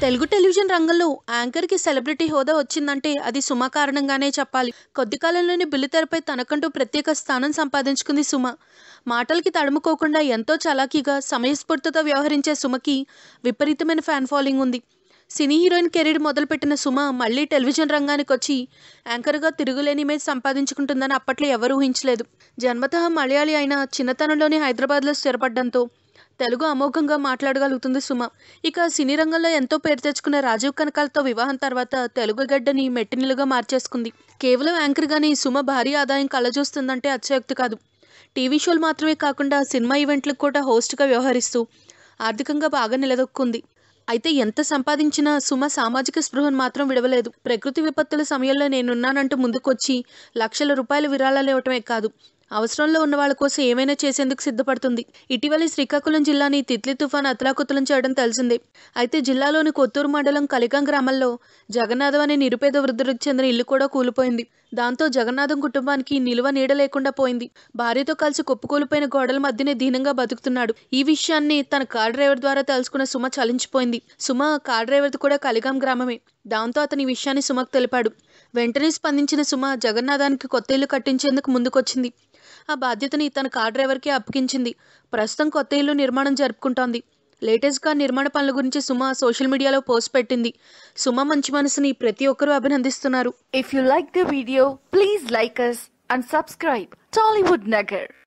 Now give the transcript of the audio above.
Telugu television రంగంలో యాంకర్కి celebrity హోదా వచ్చిందంటే అది సుమ కారణంగానే చెప్పాలి కొద్ది కాలంలోనే బుల్లితెరపై తనకంటూ ప్రత్యేక స్థానం సంపాదించుకుంది సుమ మాటలకి తడుముకోకుండా ఎంతో చలాకీగా సమయస్ఫూర్తితో వ్యవహరించే సుమకి విపరీతమైన ఫ్యాన్ ఫాలోయింగ్ ఉంది సినీ హీరోయిన్ కెరీర్ మొదలుపెట్టిన సుమ మళ్ళీ టెలివిజన్ రంగానికి వచ్చి యాంకర్గా తిరుగులేని ఇమేజ్ సంపాదించుకుంటుందని అప్పట్లో ఎవరూ ఊహించలేదు జన్మతః మలయాళీ అయిన చిన్నతనంలోనే హైదరాబాద్లో స్థిరపడడంతో తెలుగు అమోఘంగా మాట్లాడగలుగుతుంది సుమ ఇక సినీ రంగంలో ఎంతో పేరు తెచ్చుకున్న రాజీవ్ కనకాలతో వివాహం తర్వాత తెలుగు గడ్డని మెట్టినిలుగా మార్చేసుకుంది కేవలం యాంకర్గానే సుమ భారీ ఆదాయం కళ్ళజూస్తుందంటే అత్యక్తి కాదు టీవీ షోలు మాత్రమే కాకుండా సినిమా ఈవెంట్లకు కూడా హోస్ట్గా వ్యవహరిస్తూ ఆర్థికంగా బాగా నిలదొక్కుంది అయితే ఎంత సంపాదించినా సుమ సామాజిక స్పృహను మాత్రం విడవలేదు ప్రకృతి విపత్తుల సమయంలో నేనున్నానంటూ ముందుకొచ్చి లక్షల రూపాయల విరాళాలు ఇవ్వటమే కాదు అవసరంలో ఉన్న వాళ్ళ కోసం ఏమైనా చేసేందుకు సిద్ధపడుతుంది ఇటీవల శ్రీకాకుళం జిల్లాని తిత్లీ తుఫాన్ అతలాకుతలం చేయడం తెలిసిందే అయితే జిల్లాలోని కొత్తూరు మండలం కలిగం గ్రామంలో జగన్నాథం అనే నిరుపేద వృద్ధుడికి చెందిన ఇల్లు కూడా కూలిపోయింది దాంతో జగన్నాథం కుటుంబానికి నిలువ నీడ లేకుండా పోయింది భార్యతో కలిసి కుప్పకూలిపోయిన గోడల మధ్యనే దీనంగా బతుకుతున్నాడు ఈ విషయాన్ని తన కార్ డ్రైవర్ ద్వారా తెలుసుకున్న సుమ చలించిపోయింది సుమ కార్ డ్రైవర్ది కూడా కలిగాం గ్రామమే దాంతో అతని ఈ విషయాన్ని సుమకు తెలిపాడు వెంటనే స్పందించిన సుమ జగన్నాథానికి కొత్త ఇల్లు కట్టించేందుకు ముందుకొచ్చింది ఆ బాధ్యతని తన కార్ డ్రైవర్కి అప్పగించింది ప్రస్తుతం కొత్త ఇల్లు నిర్మాణం జరుపుకుంటోంది లేటెస్ట్గా నిర్మాణ పనుల గురించి సుమ సోషల్ మీడియాలో పోస్ట్ పెట్టింది సుమ మంచి మనసుని ప్రతి ఒక్కరూ అభినందిస్తున్నారు If you like the video, please like us and subscribe. Tollywood Nagar.